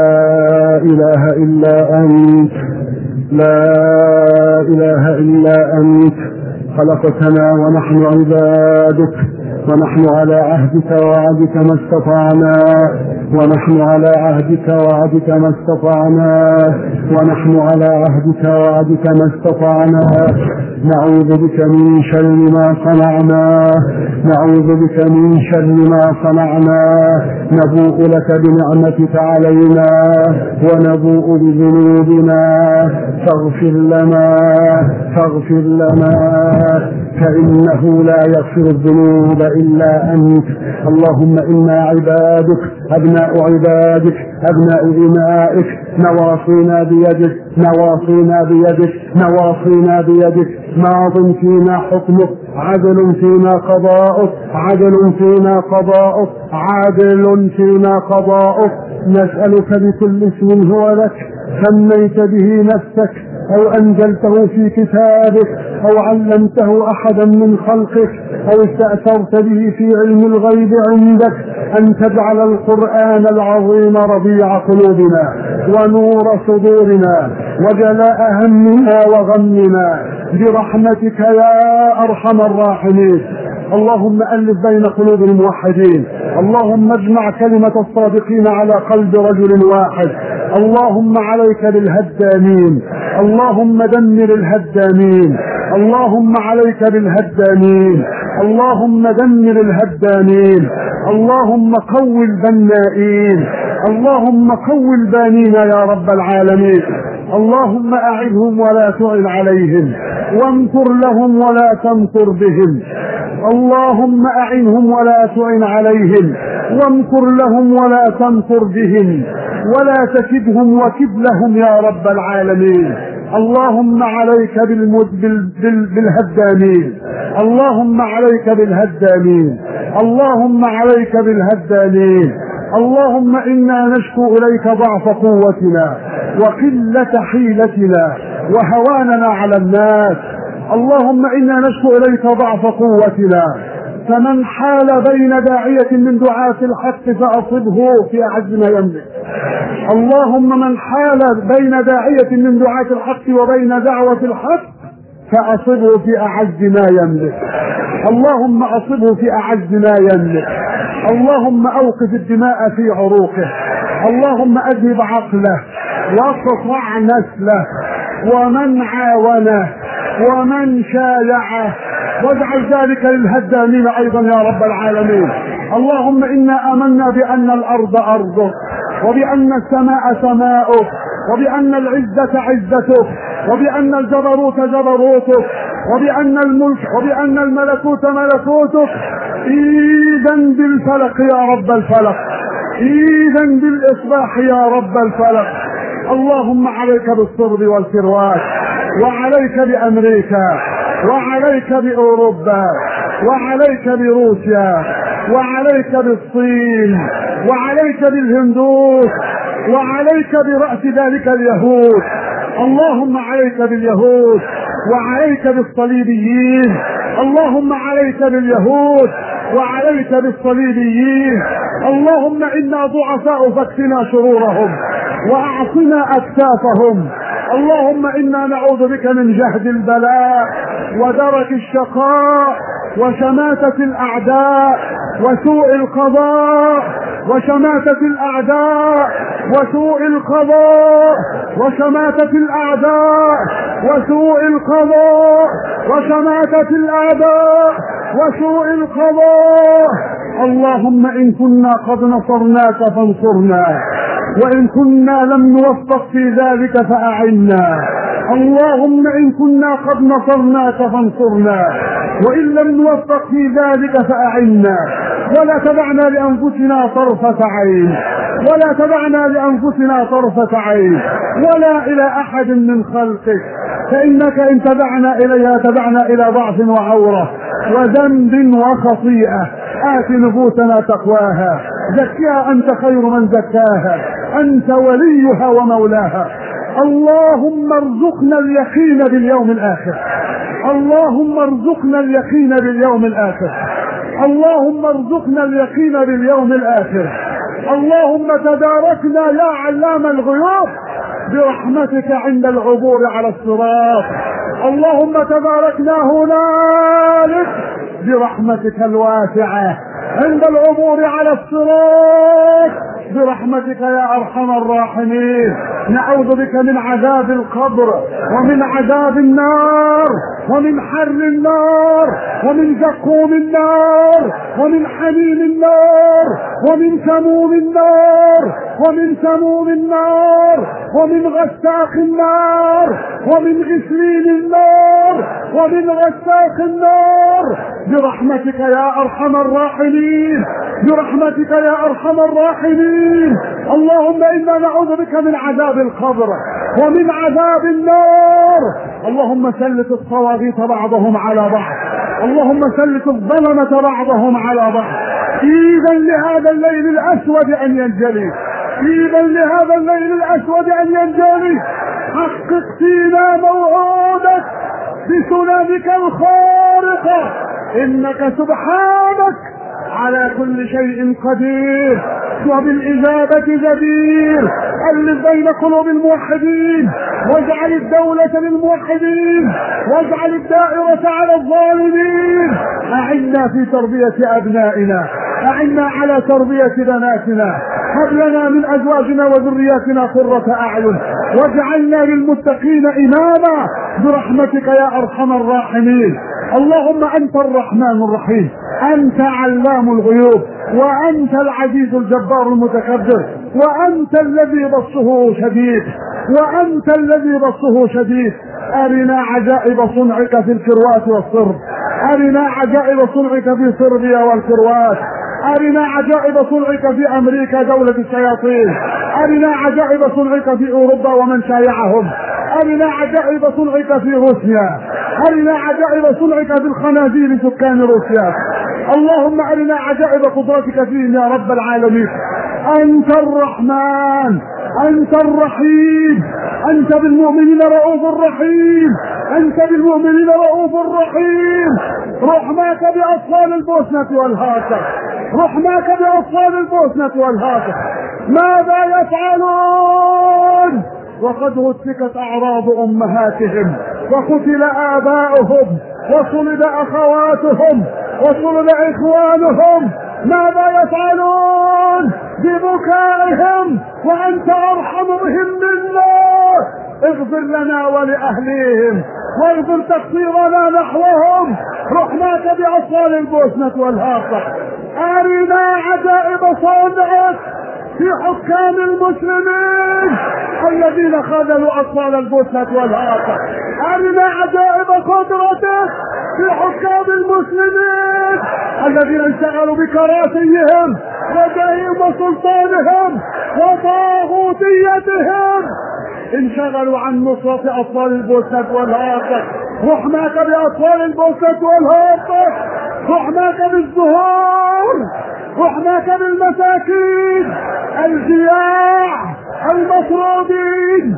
اله الا انت لا اله الا انت خلقتنا ونحن عبادك ونحن على عهدك ووعدك ما استطعنا ونحن على عهدك ووعدك ما استطعنا ونحن على عهدك ووعدك ما استطعنا نعوذ بك من شر ما صنعنا نعوذ بك من شر ما صنعنا نبوء لك بنعمتك علينا ونبوء بذنوبنا فاغفر لنا فاغفر لنا فإنه لا يغفر الذنوب إلا أنت اللهم إنا عبادك أبناء عبادك أبناء إمائك نواصينا بيدك نواصينا بيدك نواصينا بيدك ماض فينا حكمك عدل فينا قضاؤك عدل فينا قضاؤك عادل فينا قضاؤك نسألك بكل اسم هو لك سميت به نفسك أو أنزلته في كتابك أو علمته أحدا من خلقك أو استأثرت به في علم الغيب عندك أن تجعل القرآن العظيم ربيع قلوبنا ونور صدورنا وجلاء همنا وغمنا برحمتك يا أرحم الراحمين اللهم ألف بين قلوب الموحدين اللهم اجمع كلمة الصادقين على قلب رجل واحد اللهم عليك بالهدامين اللهم دمر الهدامين اللهم عليك بالهدامين اللهم دمر الهدامين اللهم قو البنائين اللهم قو البانين يا رب العالمين اللهم أعذهم ولا تعن عليهم وامكر لهم ولا تمكر بهم اللهم أعنهم ولا تعن عليهم وامكر لهم ولا تمكر بهم ولا تكدهم وكد لهم يا رب العالمين اللهم عليك بالمد بال بال بالهدامين اللهم عليك بالهدامين اللهم عليك بالهدامين اللهم انا نشكو اليك ضعف قوتنا وقله حيلتنا وهواننا على الناس اللهم انا نشكو اليك ضعف قوتنا فمن حال بين داعية من دعاة الحق فأصبه في أعز ما يملك اللهم من حال بين داعية من دعاة الحق وبين دعوة الحق فأصبه في أعز ما يملك اللهم أصبه في أعز ما يملك اللهم أوقف الدماء في عروقه اللهم أذهب عقله واقطع نسله ومن عاونه ومن شايعه واجعل ذلك للهدامين ايضا يا رب العالمين اللهم انا امنا بان الارض ارضك وبان السماء سماؤك وبان العزه عزتك وبان الجبروت جبروتك وبان الملك وبان الملكوت ملكوتك ايدا بالفلق يا رب الفلق ايدا بالاصباح يا رب الفلق اللهم عليك بالصرب والكروات وعليك بامريكا وعليك باوروبا وعليك بروسيا وعليك بالصين وعليك بالهندوس وعليك براس ذلك اليهود اللهم عليك باليهود وعليك بالصليبيين اللهم عليك باليهود وعليك بالصليبيين اللهم انا ضعفاء فاكفنا شرورهم واعصنا اكتافهم اللهم انا نعوذ بك من جهد البلاء ودرك الشقاء وشماتة الاعداء وسوء القضاء وشماتة الاعداء وسوء القضاء وشماتة الاعداء وسوء القضاء وشماتة الاعداء وسوء القضاء اللهم ان كنا قد نصرناك فانصرنا وان كنا لم نوفق في ذلك فاعنا اللهم ان كنا قد نصرناك فانصرنا وان لم نوفق في ذلك فاعنا ولا تدعنا لانفسنا طرفه عين ولا تدعنا لانفسنا طرفه عين ولا الى احد من خلقك فانك ان تدعنا اليها تدعنا الى ضعف وعوره وذنب وخطيئه آت نفوسنا تقواها زكها أنت خير من زكاها أنت وليها ومولاها اللهم ارزقنا اليقين باليوم الآخر اللهم ارزقنا اليقين باليوم الآخر اللهم ارزقنا اليقين باليوم الآخر اللهم تداركنا يا علام الغيوب برحمتك عند العبور على الصراط اللهم تباركنا هنالك برحمتك الواسعة عند العبور على الصراط برحمتك يا ارحم الراحمين نعوذ بك من عذاب القبر ومن عذاب النار ومن حر النار ومن زقوم النار ومن حميم النار ومن سموم النار ومن سموم النار ومن غساق النار ومن غسلين النار ومن غساق النار برحمتك يا ارحم الراحمين برحمتك يا ارحم الراحمين اللهم انا نعوذ بك من عذاب القبر ومن عذاب النار اللهم سلط الطواغيت بعضهم على بعض اللهم سلط الظلمة بعضهم على بعض ايدا لهذا الليل الاسود ان ينجلي ايدا لهذا الليل الاسود ان ينجلي حقق فينا موعودك بسننك الخارقة انك سبحانك على كل شيء قدير وبالإجابة جدير ألف بين قلوب الموحدين واجعل الدولة للموحدين واجعل الدائرة على الظالمين أعنا في تربية أبنائنا أعنا على تربية بناتنا هب لنا من أزواجنا وذرياتنا قرة أعين واجعلنا للمتقين إماما برحمتك يا أرحم الراحمين اللهم انت الرحمن الرحيم انت علام الغيوب وانت العزيز الجبار المتكبر وانت الذي بطشه شديد وانت الذي بطشه شديد ارنا عجائب صنعك في الكروات والصرب ارنا عجائب صنعك في صربيا والكروات أرنا عجائب صنعك في أمريكا دولة الشياطين أرنا عجائب صنعك في أوروبا ومن شايعهم أرنا عجائب صنعك في روسيا أرنا عجائب صنعك في الخنازير سكان روسيا اللهم أرنا عجائب قدرتك فيهم يا رب العالمين أنت الرحمن أنت الرحيم أنت بالمؤمنين رؤوف رحيم أنت بالمؤمنين رؤوف رحيم رحماك بأطفال البوسنة والهاتف رحماك بأطفال البوسنة والهاتف ماذا يفعلون وقد هتكت أعراض أمهاتهم وقتل آباؤهم وصلب أخواتهم وصلب إخوانهم ماذا يفعلون ببكائهم وأنت أرحم بهم منا اغفر لنا ولأهليهم واغفر تقصيرنا نحوهم رحماك بأطفال البوسنة والهاقة أرنا عجائب صنعك في حكام المسلمين الذين خذلوا اطفال البوسنة والهاقة ارنا عجائب قدرتك في حكام المسلمين الذين انشغلوا بكراسيهم وجههم وسلطانهم وطاغوتيتهم انشغلوا عن نصرة اطفال البوسنة والهاقة رحماك باطفال البوسنة والهاقة رحماك بالزهور رحماك بالمساكين الجياع المطرودين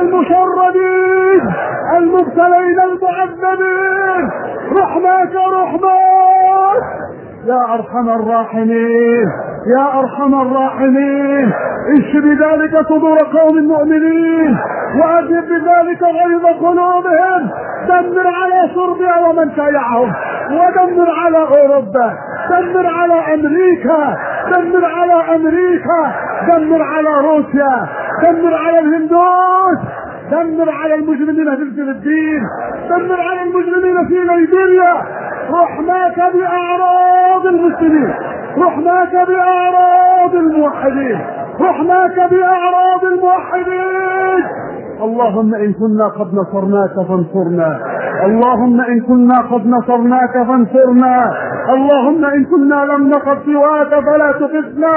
المشردين المبتلين المعذبين رحماك رحماك يا ارحم الراحمين يا ارحم الراحمين اشف بذلك صدور قوم مؤمنين واذهب بذلك غيظ قلوبهم دمر على صربيا ومن شايعهم ودمر على اوروبا دمر على امريكا دمر على امريكا دمر على روسيا دمر على الهندوس دمر على المجرمين في الفلبين دمر على المجرمين في ليبيريا رحماك باعراض المسلمين رحماك باعراض الموحدين رحماك باعراض الموحدين اللهم ان كنا قد نصرناك فانصرنا اللهم ان كنا قد نصرناك فانصرنا اللهم ان كنا لم نقد سواك فلا تقفنا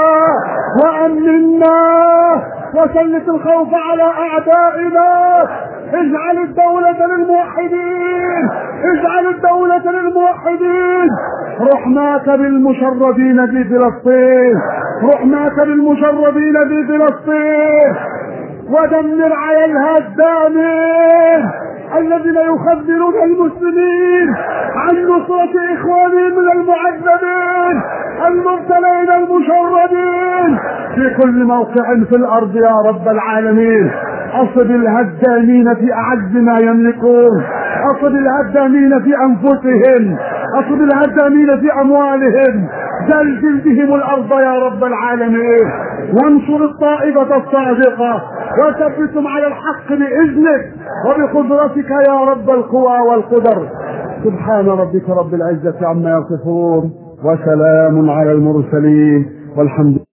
وامنا وسلط الخوف على اعدائنا اجعل الدولة للموحدين اجعل الدولة للموحدين رحماك بالمشردين في فلسطين رحماك بالمشردين في فلسطين ودمر على الهدامين الذين يخذلون المسلمين عن نصرة إخوانهم من المعذبين المبتلين المشردين في كل موقع في الأرض يا رب العالمين أصب الهدامين في أعز ما يملكون أصب الهدامين في أنفسهم أصب الهدامين في أموالهم زلزل بهم الأرض يا رب العالمين وانصر الطائفة الصادقة وثبتهم على الحق بإذنك وبقدرتك يا رب القوى والقدر سبحان ربك رب العزة عما يصفون وسلام على المرسلين والحمد